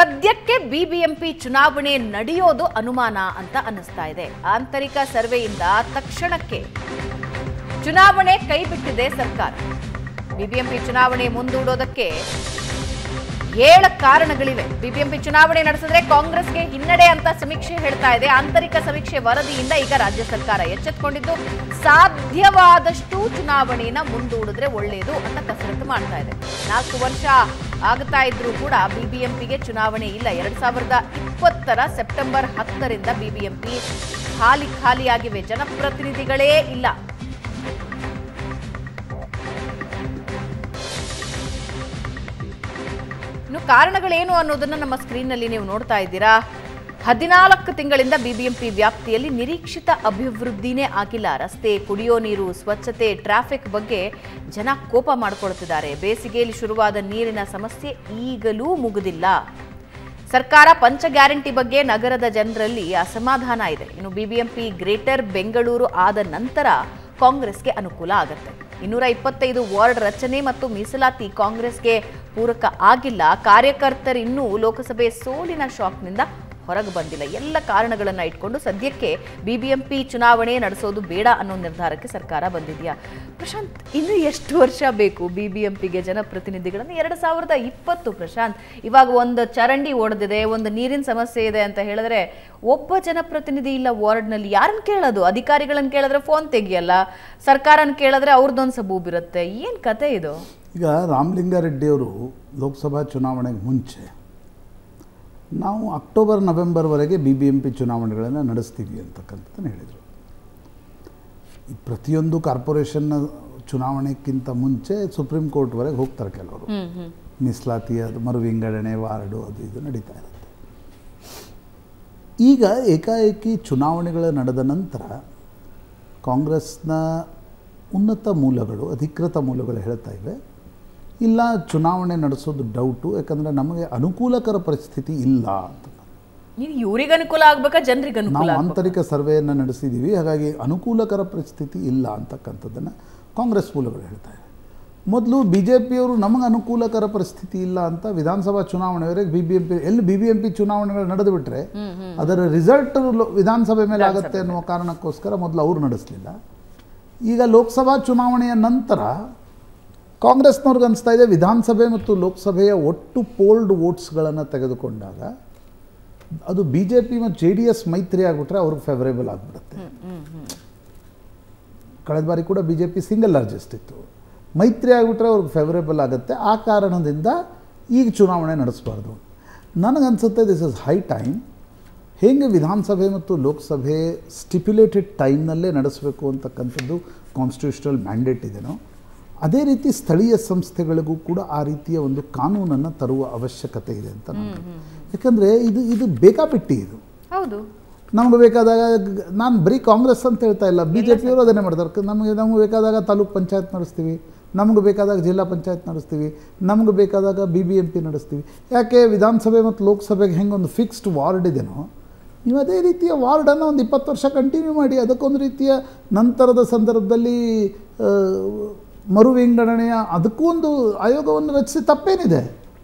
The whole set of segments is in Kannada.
ಸದ್ಯಕ್ಕೆ ಬಿಬಿಎಂಪಿ ಚುನಾವಣೆ ನಡೆಯೋದು ಅನುಮಾನ ಅಂತ ಅನ್ನಿಸ್ತಾ ಇದೆ ಆಂತರಿಕ ಸರ್ವೆಯಿಂದ ತಕ್ಷಣಕ್ಕೆ ಚುನಾವಣೆ ಕೈಬಿಟ್ಟಿದೆ ಸರ್ಕಾರ ಬಿಬಿಎಂಪಿ ಚುನಾವಣೆ ಮುಂದೂಡೋದಕ್ಕೆ ಏಳು ಕಾರಣಗಳಿವೆ ಬಿಬಿಎಂಪಿ ಚುನಾವಣೆ ನಡೆಸಿದ್ರೆ ಕಾಂಗ್ರೆಸ್ಗೆ ಹಿನ್ನಡೆ ಅಂತ ಸಮೀಕ್ಷೆ ಹೇಳ್ತಾ ಇದೆ ಆಂತರಿಕ ಸಮೀಕ್ಷೆ ವರದಿಯಿಂದ ಈಗ ರಾಜ್ಯ ಸರ್ಕಾರ ಎಚ್ಚೆತ್ತುಕೊಂಡಿದ್ದು ಸಾಧ್ಯವಾದಷ್ಟು ಚುನಾವಣೆಯನ್ನ ಮುಂದೂಡಿದ್ರೆ ಒಳ್ಳೆಯದು ಅಂತ ಕಸರತ್ತು ಮಾಡ್ತಾ ಇದೆ ನಾಲ್ಕು ವರ್ಷ ಆಗ್ತಾ ಇದ್ರೂ ಕೂಡ ಬಿಬಿಎಂಪಿಗೆ ಚುನಾವಣೆ ಇಲ್ಲ ಎರಡ್ ಸಾವಿರದ ಇಪ್ಪತ್ತರ ಸೆಪ್ಟೆಂಬರ್ ಹತ್ತರಿಂದ ಬಿಬಿಎಂಪಿ ಖಾಲಿ ಖಾಲಿಯಾಗಿವೆ ಜನಪ್ರತಿನಿಧಿಗಳೇ ಇಲ್ಲ ಇನ್ನು ಕಾರಣಗಳೇನು ಅನ್ನೋದನ್ನ ನಮ್ಮ ಸ್ಕ್ರೀನ್ನಲ್ಲಿ ನೀವು ನೋಡ್ತಾ ಇದ್ದೀರಾ ಹದಿನಾಲ್ಕು ತಿಂಗಳಿಂದ ಬಿಬಿಎಂಪಿ ವ್ಯಾಪ್ತಿಯಲ್ಲಿ ನಿರೀಕ್ಷಿತ ಅಭಿವೃದ್ಧಿನೇ ಆಗಿಲ್ಲ ರಸ್ತೆ ಕುಡಿಯೋ ನೀರು ಸ್ವಚ್ಛತೆ ಟ್ರಾಫಿಕ್ ಬಗ್ಗೆ ಜನ ಕೋಪ ಮಾಡ್ಕೊಳ್ತಿದ್ದಾರೆ ಬೇಸಿಗೆಯಲ್ಲಿ ಶುರುವಾದ ನೀರಿನ ಸಮಸ್ಯೆ ಈಗಲೂ ಮುಗಿದಿಲ್ಲ ಸರ್ಕಾರ ಪಂಚ ಗ್ಯಾರಂಟಿ ಬಗ್ಗೆ ನಗರದ ಜನರಲ್ಲಿ ಅಸಮಾಧಾನ ಇದೆ ಇನ್ನು ಬಿಬಿಎಂಪಿ ಗ್ರೇಟರ್ ಬೆಂಗಳೂರು ಆದ ನಂತರ ಕಾಂಗ್ರೆಸ್ಗೆ ಅನುಕೂಲ ಆಗುತ್ತೆ ಇನ್ನೂರ ಇಪ್ಪತ್ತೈದು ವಾರ್ಡ್ ರಚನೆ ಮತ್ತು ಮೀಸಲಾತಿ ಕಾಂಗ್ರೆಸ್ಗೆ ಪೂರಕ ಆಗಿಲ್ಲ ಕಾರ್ಯಕರ್ತರು ಇನ್ನೂ ಲೋಕಸಭೆ ಸೋಲಿನ ಶಾಕ್ನಿಂದ ಹೊರಗೆ ಬಂದಿಲ್ಲ ಎಲ್ಲ ಕಾರಣಗಳನ್ನ ಇಟ್ಕೊಂಡು ಸದ್ಯಕ್ಕೆ ಬಿಬಿಎಂಪಿ ಚುನಾವಣೆ ನಡೆಸೋದು ಬೇಡ ಅನ್ನೋ ನಿರ್ಧಾರಕ್ಕೆ ಸರ್ಕಾರ ಬಂದಿದೆಯಾ ಪ್ರಶಾಂತ್ ಇನ್ನು ಎಷ್ಟು ವರ್ಷ ಬೇಕು ಬಿಬಿಎಂಪಿಗೆ ಜನಪ್ರತಿನಿಧಿಗಳನ್ನು ಎರಡು ಸಾವಿರದ ಇಪ್ಪತ್ತು ಪ್ರಶಾಂತ್ ಇವಾಗ ಒಂದು ಚರಂಡಿ ಒಡೆದಿದೆ ಒಂದು ನೀರಿನ ಸಮಸ್ಯೆ ಇದೆ ಅಂತ ಹೇಳಿದ್ರೆ ಒಬ್ಬ ಜನಪ್ರತಿನಿಧಿ ಇಲ್ಲ ವಾರ್ಡ್ನಲ್ಲಿ ಯಾರನ್ನ ಕೇಳೋದು ಅಧಿಕಾರಿಗಳನ್ನ ಕೇಳಿದ್ರೆ ಫೋನ್ ತೆಗಿಯಲ್ಲ ಸರ್ಕಾರನ ಕೇಳಿದ್ರೆ ಅವ್ರದ್ದೊಂದು ಸಬೂಬ್ ಇರುತ್ತೆ ಏನು ಕತೆ ಇದು ಈಗ ರಾಮಲಿಂಗಾರೆಡ್ಡಿಯವರು ಲೋಕಸಭಾ ಚುನಾವಣೆಗೆ ಮುಂಚೆ ನಾವು ಅಕ್ಟೋಬರ್ ನವೆಂಬರ್ವರೆಗೆ ಬಿ ಬಿ ಎಂ ಪಿ ಚುನಾವಣೆಗಳನ್ನು ನಡೆಸ್ತೀವಿ ಅಂತಕ್ಕಂಥದ್ದನ್ನು ಹೇಳಿದರು ಈ ಪ್ರತಿಯೊಂದು ಕಾರ್ಪೊರೇಷನ್ನ ಚುನಾವಣೆಗಿಂತ ಮುಂಚೆ ಸುಪ್ರೀಂ ಕೋರ್ಟ್ವರೆಗೆ ಹೋಗ್ತಾರೆ ಕೆಲವರು ಮೀಸಲಾತಿ ಅದು ಮರು ವಿಂಗಡಣೆ ವಾರ್ಡು ಅದು ಇದು ನಡೀತಾ ಇರುತ್ತೆ ಈಗ ಏಕಾಏಕಿ ಚುನಾವಣೆಗಳು ನಡೆದ ನಂತರ ಕಾಂಗ್ರೆಸ್ನ ಉನ್ನತ ಮೂಲಗಳು ಅಧಿಕೃತ ಮೂಲಗಳು ಹೇಳ್ತಾ ಇವೆ ಇಲ್ಲ ಚುನಾವಣೆ ನಡೆಸೋದು ಡೌಟು ಯಾಕಂದರೆ ನಮಗೆ ಅನುಕೂಲಕರ ಪರಿಸ್ಥಿತಿ ಇಲ್ಲ ಅಂತ ಇದು ಇವ್ರಿಗೆ ಅನುಕೂಲ ಆಗ್ಬೇಕಾ ಜನರಿಗೆ ಅನುಕೂಲ ನಾವು ಆಗ್ಬೇಕಾ? ಆಂತರಿಕ ಸರ್ವೆಯನ್ನು ನಡೆಸಿದ್ದೀವಿ ಹಾಗಾಗಿ ಅನುಕೂಲಕರ ಪರಿಸ್ಥಿತಿ ಇಲ್ಲ ಅಂತಕ್ಕಂಥದ್ದನ್ನು ಕಾಂಗ್ರೆಸ್ ಮೂಲಗಳು ಹೇಳ್ತಾ ಇವೆ ಮೊದಲು ಬಿ ಜೆ ಪಿಯವರು ನಮಗೆ ಅನುಕೂಲಕರ ಪರಿಸ್ಥಿತಿ ಇಲ್ಲ ಅಂತ ವಿಧಾನಸಭಾ ಚುನಾವಣೆವರೆಗೆ ಬಿ ಬಿ ಎಂ ಪಿ ಎಲ್ಲಿ ಬಿ ಬಿ ಎಂ ಪಿ ಚುನಾವಣೆಗಳು ನಡೆದು ಬಿಟ್ರೆ ಅದರ ರಿಸಲ್ಟ್ ವಿಧಾನಸಭೆ ಮೇಲೆ ಆಗುತ್ತೆ ಅನ್ನುವ ಕಾರಣಕ್ಕೋಸ್ಕರ ಮೊದಲು ಅವರು ನಡೆಸಲಿಲ್ಲ ಈಗ ಲೋಕಸಭಾ ಚುನಾವಣೆಯ ನಂತರ ಕಾಂಗ್ರೆಸ್ನವ್ರಿಗೆ ಅನಿಸ್ತಾ ಇದೆ ವಿಧಾನಸಭೆ ಮತ್ತು ಲೋಕಸಭೆಯ ಒಟ್ಟು ಪೋಲ್ಡ್ ವೋಟ್ಸ್ಗಳನ್ನು ತೆಗೆದುಕೊಂಡಾಗ ಅದು ಬಿ ಜೆ ಪಿ ಮತ್ತು ಜೆ ಡಿ ಎಸ್ ಮೈತ್ರಿ ಆಗಿಬಿಟ್ರೆ ಅವ್ರಿಗೆ ಫೇವರೇಬಲ್ ಆಗಿಬಿಡುತ್ತೆ ಕಳೆದ ಬಾರಿ ಕೂಡ B J P single largest ಇತ್ತು ಮೈತ್ರಿ ಆಗಿಬಿಟ್ರೆ ಅವ್ರಿಗೆ ಫೇವರೇಬಲ್ ಆಗುತ್ತೆ ಆ ಕಾರಣದಿಂದ ಈಗ ಚುನಾವಣೆ ನಡೆಸಬಾರ್ದು ನನಗನ್ಸುತ್ತೆ ದಿಸ್ ಇಸ್ ಹೈ ಟೈಮ್ ಹೇಗೆ ವಿಧಾನಸಭೆ ಮತ್ತು ಲೋಕಸಭೆ ಸ್ಟಿಪ್ಯುಲೇಟೆಡ್ ಟೈಮ್ನಲ್ಲೇ ನಡೆಸಬೇಕು ಅಂತಕ್ಕಂಥದ್ದು ಕಾನ್ಸ್ಟಿಟ್ಯೂಷನಲ್ ಮ್ಯಾಂಡೇಟ್ ಇದೆನೋ ಅದೇ ರೀತಿ ಸ್ಥಳೀಯ ಸಂಸ್ಥೆಗಳಿಗೂ ಕೂಡ ಆ ರೀತಿಯ ಒಂದು ಕಾನೂನನ್ನು ತರುವ ಅವಶ್ಯಕತೆ ಇದೆ ಅಂತ ನನಗೆ ಯಾಕಂದರೆ ಇದು ಇದು ಬೇಕಾಬಿಟ್ಟಿ ಇದು ಹೌದು ನಮ್ಗೆ ಬೇಕಾದಾಗ ನಾನು ಬರೀ ಕಾಂಗ್ರೆಸ್ ಅಂತ ಹೇಳ್ತಾ ಇಲ್ಲ ಬಿ ಜೆ ಪಿಯವರು ಅದನ್ನೇ ಮಾಡ್ತಾರೆ ಕ- ನಮಗೆ ನಮ್ಗೆ ಬೇಕಾದಾಗ ತಾಲೂಕ್ ಪಂಚಾಯತ್ ನಡೆಸ್ತೀವಿ ನಮ್ಗೆ ಬೇಕಾದಾಗ ಜಿಲ್ಲಾ ಪಂಚಾಯತ್ ನಡೆಸ್ತೀವಿ ನಮ್ಗೆ ಬೇಕಾದಾಗ ಬಿ ಬಿ ಎಂ ಪಿ ನಡೆಸ್ತೀವಿ ಯಾಕೆ ವಿಧಾನಸಭೆ ಮತ್ತು ಲೋಕಸಭೆಗೆ ಹೆಂಗೆ ಒಂದು ಫಿಕ್ಸ್ಡ್ ವಾರ್ಡ್ ಇದೆನೋ ನೀವು ಅದೇ ರೀತಿಯ ವಾರ್ಡನ್ನು ಒಂದು ಇಪ್ಪತ್ತು ವರ್ಷ ಕಂಟಿನ್ಯೂ ಮಾಡಿ ಅದಕ್ಕೊಂದು ರೀತಿಯ ನಂತರದ ಸಂದರ್ಭದಲ್ಲಿ ಆ, ಮರು ವಿಂಗಡಣೆಯ ಅದಕ್ಕೂ ಒಂದು ಆಯೋಗವನ್ನು ರಚಿಸಿ ತಪ್ಪೇನಿದೆ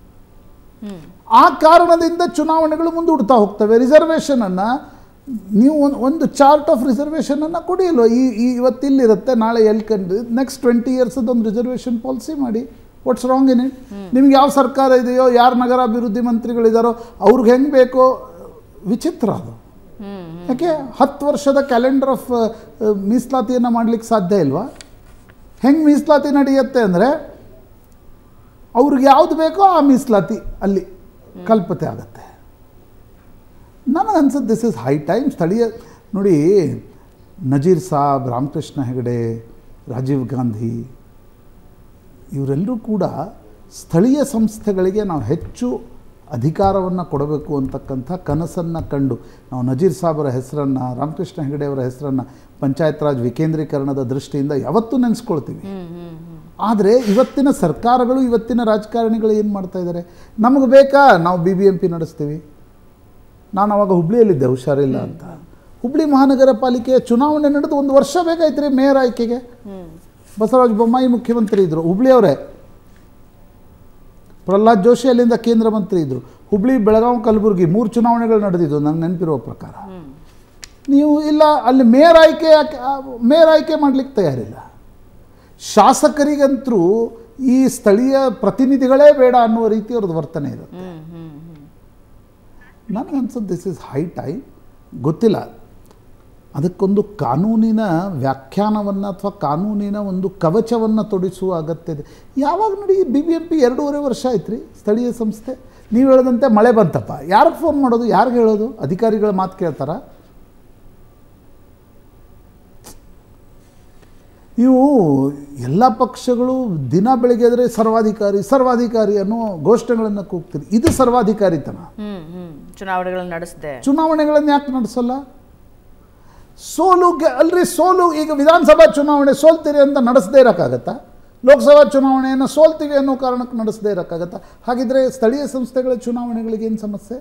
ಆ ಕಾರಣದಿಂದ ಚುನಾವಣೆಗಳು ಮುಂದೂಡ್ತಾ ಹೋಗ್ತವೆ ರಿಸರ್ವೇಷನನ್ನು ನೀವು ಒಂದು ಒಂದು ಚಾರ್ಟ್ ಆಫ್ ರಿಸರ್ವೇಷನನ್ನು ಕೊಡಿ ಅಲ್ವಾ ಈ ಈ ಇವತ್ತು ಇಲ್ಲಿರುತ್ತೆ ನಾಳೆ ಎಲ್ಲಿ ಕಂಡು ನೆಕ್ಸ್ಟ್ ಟ್ವೆಂಟಿ ಇಯರ್ಸದ್ದು ಒಂದು ರಿಸರ್ವೇಷನ್ ಪಾಲಿಸಿ ಮಾಡಿ ವಾಟ್ಸ್ ರಾಂಗ್ ಇನ್ ಇಟ್ ನಿಮ್ಗೆ ಯಾವ ಸರ್ಕಾರ ಇದೆಯೋ ಯಾರು ನಗರಾಭಿವೃದ್ಧಿ ಮಂತ್ರಿಗಳಿದಾರೋ ಅವ್ರಿಗೆ ಹೆಂಗೆ ಬೇಕೋ ವಿಚಿತ್ರ ಅದು ಯಾಕೆ ಹತ್ತು ವರ್ಷದ ಕ್ಯಾಲೆಂಡರ್ ಆಫ್ ಮೀಸಲಾತಿಯನ್ನು ಮಾಡಲಿಕ್ಕೆ ಸಾಧ್ಯ ಇಲ್ವಾ ಹೆಂಗೆ ಮೀಸಲಾತಿ ನಡೆಯುತ್ತೆ ಅಂದರೆ ಅವ್ರಿಗೆ ಯಾವುದು ಬೇಕೋ ಆ ಮೀಸಲಾತಿ ಅಲ್ಲಿ ಕಲ್ಪತೆ ಆಗುತ್ತೆ ನನಗನ್ಸುತ್ತೆ ದಿಸ್ ಇಸ್ ಹೈ ಟೈಮ್ ಸ್ಥಳೀಯ ನೋಡಿ ನಜೀರ್ ಸಾಬ್ ರಾಮಕೃಷ್ಣ ಹೆಗಡೆ ರಾಜೀವ್ ಗಾಂಧಿ ಇವರೆಲ್ಲರೂ ಕೂಡ ಸ್ಥಳೀಯ ಸಂಸ್ಥೆಗಳಿಗೆ ನಾವು ಹೆಚ್ಚು ಅಧಿಕಾರವನ್ನು ಕೊಡಬೇಕು ಅಂತಕ್ಕಂಥ ಕನಸನ್ನು ಕಂಡು ನಾವು ನಜೀರ್ ಸಾಬರ ಹೆಸರನ್ನು ರಾಮಕೃಷ್ಣ ಹೆಗಡೆಯವರ ಹೆಸರನ್ನು ಪಂಚಾಯತ್ ರಾಜ್ ವಿಕೇಂದ್ರೀಕರಣದ ದೃಷ್ಟಿಯಿಂದ ಯಾವತ್ತೂ ನೆನೆಸ್ಕೊಳ್ತೀವಿ ಆದರೆ ಇವತ್ತಿನ ಸರ್ಕಾರಗಳು ಇವತ್ತಿನ ರಾಜಕಾರಣಿಗಳು ಏನು ಮಾಡ್ತಾ ಇದ್ದಾರೆ ನಮಗೆ ಬೇಕಾ ನಾವು ಬಿ ಬಿ ಎಂ ಪಿ ನಡೆಸ್ತೀವಿ ನಾನು ಅವಾಗ ಹುಬ್ಳಿಯಲ್ಲಿದ್ದೆ ಹುಷಾರಿಲ್ಲ ಅಂತ ಹುಬ್ಳಿ ಮಹಾನಗರ ಪಾಲಿಕೆಯ ಚುನಾವಣೆ ನಡೆದು ಒಂದು ವರ್ಷ ಬೇಕಾಯ್ತು ರೀ ಮೇಯರ್ ಆಯ್ಕೆಗೆ ಬಸವರಾಜ ಬೊಮ್ಮಾಯಿ ಮುಖ್ಯಮಂತ್ರಿ ಇದ್ದರು ಹುಬ್ಳಿಯವರೇ ಪ್ರಹ್ಲಾದ್ ಜೋಶಿ ಅಲ್ಲಿಂದ ಕೇಂದ್ರ ಮಂತ್ರಿ ಇದ್ದರು ಹುಬ್ಳಿ ಬೆಳಗಾವಿ ಕಲಬುರಗಿ ಮೂರು ಚುನಾವಣೆಗಳು ನಡೆದಿದ್ದು ನಂಗೆ ನೆನಪಿರುವ ಪ್ರಕಾರ ನೀವು ಇಲ್ಲ ಅಲ್ಲಿ ಮೇಯರ್ ಆಯ್ಕೆ ಯಾಕೆ ಆ, ಮೇಯರ್ ಆಯ್ಕೆ ಮಾಡ್ಲಿಕ್ಕೆ ತಯಾರಿಲ್ಲ ಶಾಸಕರಿಗಂತರೂ ಈ ಸ್ಥಳೀಯ ಪ್ರತಿನಿಧಿಗಳೇ ಬೇಡ ಅನ್ನುವ ರೀತಿ ಅವ್ರದ್ದು ವರ್ತನೆ ಇರುತ್ತೆ ಹ್ಮ್ ಹ್ಮ್ ಹ್ಮ್ ನನಗನ್ಸುತ್ತೆ ದಿಸ್ ಇಸ್ ಹೈ ಟೈಮ್ ಗೊತ್ತಿಲ್ಲ ಅದಕ್ಕೊಂದು ಕಾನೂನಿನ ವ್ಯಾಖ್ಯಾನವನ್ನು ಅಥವಾ ಕಾನೂನಿನ ಒಂದು ಕವಚವನ್ನು ತೊಡಿಸುವ ಅಗತ್ಯ ಇದೆ ಯಾವಾಗ ನೋಡಿ ಬಿ ಬಿ ಎಂ ಪಿ ಎರಡೂವರೆ ವರ್ಷ ಆಯ್ತು ರೀ ಸ್ಥಳೀಯ ಸಂಸ್ಥೆ ನೀವು ಹೇಳದಂತೆ ಮಳೆ ಬಂತಪ್ಪ ಯಾರಿಗೆ ಫೋನ್ ಮಾಡೋದು ಯಾರಿಗೆ ಹೇಳೋದು ಅಧಿಕಾರಿಗಳ ಮಾತು ಕೇಳ್ತಾರ ನೀವು ಎಲ್ಲ ಪಕ್ಷಗಳು ದಿನ ಬೆಳಗ್ಗೆ ಆದರೆ ಸರ್ವಾಧಿಕಾರಿ ಸರ್ವಾಧಿಕಾರಿ ಅನ್ನೋ ಘೋಷಣೆಗಳನ್ನು ಕೂಗ್ತೀರಿ ಇದು ಸರ್ವಾಧಿಕಾರಿತನ ಹ್ಮ್ ಹ್ಮ್ ಚುನಾವಣೆಗಳನ್ನ ನಡೆಸಿದೆ ಚುನಾವಣೆಗಳನ್ನು ಯಾಕೆ ನಡೆಸಲ್ಲ ಸೋಲು ಗೆ- ಅಲ್ರಿ ಸೋಲು ಈಗ ವಿಧಾನಸಭಾ ಚುನಾವಣೆ ಸೋಲ್ತೀರಿ ಅಂತ ನಡೆಸದೇ ಇರೋಕ್ಕಾಗತ್ತಾ ಲೋಕಸಭಾ ಚುನಾವಣೆಯನ್ನು ಸೋಲ್ತೀವಿ ಅನ್ನೋ ಕಾರಣಕ್ಕೆ ನಡೆಸದೇ ಇರೋಕ್ಕಾಗತ್ತಾ ಹಾಗಿದ್ರೆ ಸ್ಥಳೀಯ ಸಂಸ್ಥೆಗಳ ಚುನಾವಣೆಗಳಿಗೆ ಏನು ಸಮಸ್ಯೆ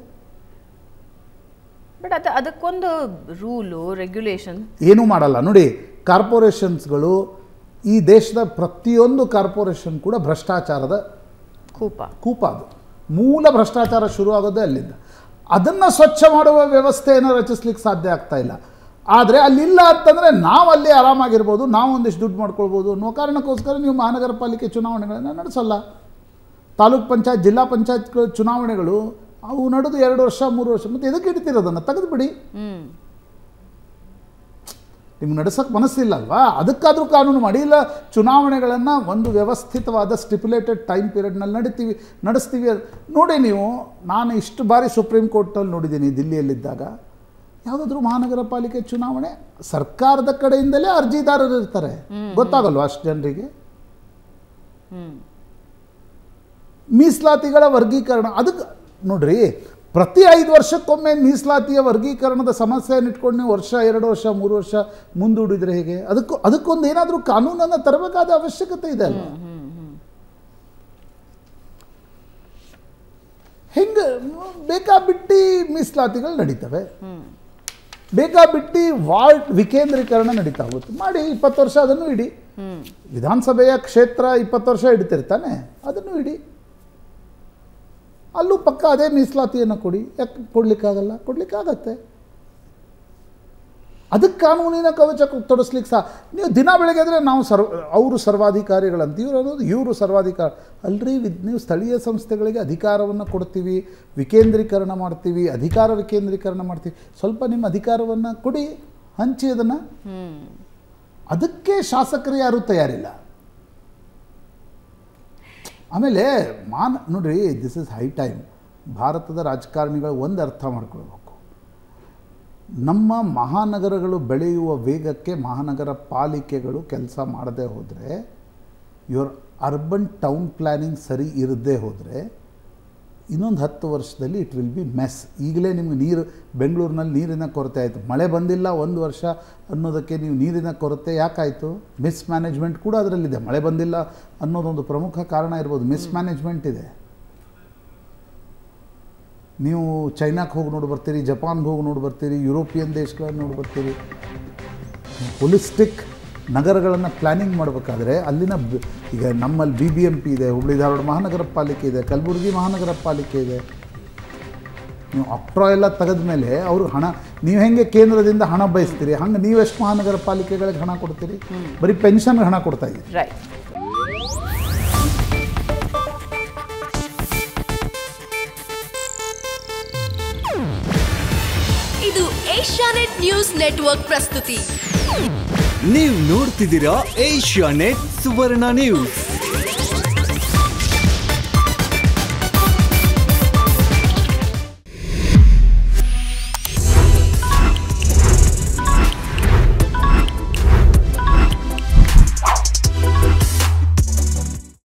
ಬಟ್ ಅದು ಅದಕ್ಕೊಂದು ರೂಲು ರೆಗ್ಯುಲೇಷನ್ ಏನೂ ಮಾಡಲ್ಲ ನೋಡಿ ಕಾರ್ಪೊರೇಷನ್ಸ್ಗಳು ಈ ದೇಶದ ಪ್ರತಿಯೊಂದು ಕಾರ್ಪೊರೇಷನ್ ಕೂಡ ಭ್ರಷ್ಟಾಚಾರದ ಕೂಪ ಕೂಪ ಅದು ಮೂಲ ಭ್ರಷ್ಟಾಚಾರ ಶುರು ಆಗೋದೇ ಅಲ್ಲಿಂದ ಅದನ್ನು ಸ್ವಚ್ಛ ಮಾಡುವ ವ್ಯವಸ್ಥೆಯನ್ನು ರಚಿಸ್ಲಿಕ್ಕೆ ಸಾಧ್ಯ ಆಗ್ತಾ ಇಲ್ಲ ಆದರೆ ಅಲ್ಲಿಲ್ಲ ಅಂತಂದರೆ ನಾವು ಅಲ್ಲಿ ಆರಾಮಾಗಿರ್ಬೋದು ನಾವು ಒಂದಿಷ್ಟು ದುಡ್ಡು ಮಾಡ್ಕೊಳ್ಬೋದು ಅನ್ನೋ ಕಾರಣಕ್ಕೋಸ್ಕರ ನೀವು ಮಹಾನಗರ ಪಾಲಿಕೆ ಚುನಾವಣೆಗಳನ್ನು ನಡೆಸಲ್ಲ ತಾಲೂಕ್ ಪಂಚಾಯತ್ ಜಿಲ್ಲಾ ಪಂಚಾಯತ್ಗಳ ಚುನಾವಣೆಗಳು ಅವು ನಡೆದು ಎರಡು ವರ್ಷ ಮೂರು ವರ್ಷ ಮತ್ತು ಎದಕ್ಕೆ ಇಡ್ತಿರೋದನ್ನು ತೆಗೆದುಬಿಡಿ ಹ್ಮ್ ನಿಮ್ಗೆ ನಡೆಸೋಕ್ಕೆ ಮನಸ್ಸಿಲ್ಲ ಅಲ್ವಾ ಅದಕ್ಕಾದರೂ ಕಾನೂನು ಮಾಡಿ ಇಲ್ಲ ಚುನಾವಣೆಗಳನ್ನು ಒಂದು ವ್ಯವಸ್ಥಿತವಾದ ಸ್ಟಿಪ್ಯುಲೇಟೆಡ್ ಟೈಮ್ ಪೀರಿಯಡ್ನಲ್ಲಿ ನಡಿತೀವಿ ನಡೆಸ್ತೀವಿ ಅದ್- ನೋಡಿ ನೀವು ನಾನು ಇಷ್ಟು ಬಾರಿ ಸುಪ್ರೀಂ ಕೋರ್ಟಲ್ಲಿ ನೋಡಿದ್ದೀನಿ ದಿಲ್ಲಿಯಲ್ಲಿದ್ದಾಗ ಯಾವುದಾದ್ರೂ ಮಹಾನಗರ ಪಾಲಿಕೆ ಚುನಾವಣೆ ಸರ್ಕಾರದ ಕಡೆಯಿಂದಲೇ ಅರ್ಜಿದಾರರು ಇರ್ತಾರೆ ಗೊತ್ತಾಗಲ್ವಾ ಅಷ್ಟು ಜನರಿಗೆ ಹ್ಮ್ ಮೀಸಲಾತಿಗಳ ವರ್ಗೀಕರಣ ಅದಕ್ಕೆ ನೋಡ್ರಿ ಪ್ರತಿ ಐದು ವರ್ಷಕ್ಕೊಮ್ಮೆ ಮೀಸಲಾತಿಯ ವರ್ಗೀಕರಣದ ಸಮಸ್ಯೆಯನ್ನು ಇಟ್ಕೊಂಡು ನೀವು ವರ್ಷ ಎರಡು ವರ್ಷ ಮೂರು ವರ್ಷ ಮುಂದೂಡಿದ್ರೆ ಹೇಗೆ ಅದಕ್ಕೂ ಅದಕ್ಕೊಂದು ಏನಾದರೂ ಕಾನೂನನ್ನು ತರಬೇಕಾದ ಅವಶ್ಯಕತೆ ಇದೆ ಅಲ್ವಾ ಹ್ಮ್ ಹ್ಮ್ ಹೆಂಗೆ ಬೇಕಾಬಿಟ್ಟಿ ಮೀಸಲಾತಿಗಳು ನಡೀತವೆ ಹ್ಮ್ ಬೇಕಾಬಿಟ್ಟಿ ವಾರ್ಡ್ ವಿಕೇಂದ್ರೀಕರಣ ನಡೀತಾ ಹೋಗುತ್ತೆ ಮಾಡಿ ಇಪ್ಪತ್ತು ವರ್ಷ ಅದನ್ನು ಇಡಿ ಹ್ಮ್ ವಿಧಾನಸಭೆಯ ಕ್ಷೇತ್ರ ಇಪ್ಪತ್ತು ವರ್ಷ ಇಡ್ತಿರ್ತಾನೆ ಅದನ್ನು ಇಡಿ ಅಲ್ಲೂ ಪಕ್ಕ ಅದೇ ಮೀಸಲಾತಿಯನ್ನು ಕೊಡಿ ಯಾಕೆ ಕೊಡ್ಲಿಕ್ಕಾಗಲ್ಲ ಕೊಡ್ಲಿಕ್ಕಾಗತ್ತೆ ಅದಕ್ಕೆ ಕಾನೂನಿನ ಕವಚ ತೊಡಸ್ಲಿಕ್ಕೆ ಸಹ ನೀವು ದಿನ ಬೆಳಗ್ಗೆ ಆದರೆ ನಾವು ಸರ್ವ ಅವರು ಸರ್ವಾಧಿಕಾರಿಗಳಂತ ಇವರು ಅನ್ನೋದು ಇವರು ಸರ್ವಾಧಿಕಾರ ಅಲ್ರಿ ವಿದ್ ನೀವು ಸ್ಥಳೀಯ ಸಂಸ್ಥೆಗಳಿಗೆ ಅಧಿಕಾರವನ್ನು ಕೊಡ್ತೀವಿ ವಿಕೇಂದ್ರೀಕರಣ ಮಾಡ್ತೀವಿ ಅಧಿಕಾರ ವಿಕೇಂದ್ರೀಕರಣ ಮಾಡ್ತೀವಿ ಸ್ವಲ್ಪ ನಿಮ್ಮ ಅಧಿಕಾರವನ್ನು ಕೊಡಿ ಹಂಚಿ ಅದನ್ನು ಹ್ಮ್ ಅದಕ್ಕೆ ಶಾಸಕರು ಯಾರೂ ತಯಾರಿಲ್ಲ ಆಮೇಲೆ ಮಾನ್ ನೋಡ್ರಿ ದಿಸ್ ಇಸ್ ಹೈ ಟೈಮ್ ಭಾರತದ ರಾಜಕಾರಣಿಗಳು ಒಂದು ಅರ್ಥ ಮಾಡ್ಕೊಳ್ಬೇಕು ನಮ್ಮ ಮಹಾನಗರಗಳು ಬೆಳೆಯುವ ವೇಗಕ್ಕೆ ಮಹಾನಗರ ಪಾಲಿಕೆಗಳು ಕೆಲಸ ಮಾಡದೇ ಹೋದರೆ ಯುವರ್ ಅರ್ಬನ್ ಟೌನ್ ಪ್ಲ್ಯಾನಿಂಗ್ ಸರಿ ಇರದೇ ಹೋದರೆ ಇನ್ನೊಂದು ಹತ್ತು ವರ್ಷದಲ್ಲಿ ಇಟ್ ವಿಲ್ ಬಿ ಮೆಸ್ ಈಗಲೇ ನಿಮ್ಗೆ ನೀರು ಬೆಂಗಳೂರಿನಲ್ಲಿ ನೀರಿನ ಕೊರತೆ ಆಯಿತು ಮಳೆ ಬಂದಿಲ್ಲ ಒಂದು ವರ್ಷ ಅನ್ನೋದಕ್ಕೆ ನೀವು ನೀರಿನ ಕೊರತೆ ಯಾಕಾಯಿತು ಮಿಸ್ ಮ್ಯಾನೇಜ್ಮೆಂಟ್ ಕೂಡ ಅದರಲ್ಲಿದೆ ಮಳೆ ಬಂದಿಲ್ಲ ಅನ್ನೋದೊಂದು ಪ್ರಮುಖ ಕಾರಣ ಇರ್ಬೋದು ಮಿಸ್ ಮ್ಯಾನೇಜ್ಮೆಂಟ್ ಇದೆ ನೀವು ಚೈನಾಕ್ಕೆ ಹೋಗಿ ನೋಡಿ ಬರ್ತೀರಿ ಜಪಾನ್ಗೆ ಹೋಗಿ ನೋಡಿ ಬರ್ತೀರಿ ಯುರೋಪಿಯನ್ ದೇಶಗಳನ್ನು ನೋಡಿ ಬರ್ತೀರಿ ಹೊಲಿಸ್ಟಿಕ್ ನಗರಗಳನ್ನು ಪ್ಲ್ಯಾನಿಂಗ್ ಮಾಡಬೇಕಾದ್ರೆ ಅಲ್ಲಿನ ಬ- ಈಗ ನಮ್ಮಲ್ಲಿ ಬಿ ಬಿ ಎಂ ಪಿ ಇದೆ ಹುಬ್ಳಿ ಧಾರವಾಡ ಮಹಾನಗರ ಪಾಲಿಕೆ ಇದೆ ಕಲಬುರಗಿ ಮಹಾನಗರ ಪಾಲಿಕೆ ಇದೆ ನೀವು ಅಪ್ಟ್ರಾ ಎಲ್ಲ ತೆಗೆದ ಮೇಲೆ ಅವರು ಹಣ ನೀವು ಹೆಂಗೆ ಕೇಂದ್ರದಿಂದ ಹಣ ಬಯಸ್ತೀರಿ ಹಂಗೆ ನೀವೆಷ್ಟು ಮಹಾನಗರ ಪಾಲಿಕೆಗಳಿಗೆ ಹಣ ಕೊಡ್ತೀರಿ ಬರೀ ಪೆನ್ಷನ್ಗೆ ಹಣ ಕೊಡ್ತಾ ಇದ್ದೀರಿ ರೈಟ್ ಇದು ಏಷ್ಯಾನೆಟ್ ನ್ಯೂಸ್ ನೆಟ್ವರ್ಕ್ ಪ್ರಸ್ತುತಿ ನೀವು ನೋಡ್ತಿದ್ದೀರಾ ಏಷ್ಯಾ ನೆಟ್ ಸುವರ್ಣ ನ್ಯೂಸ್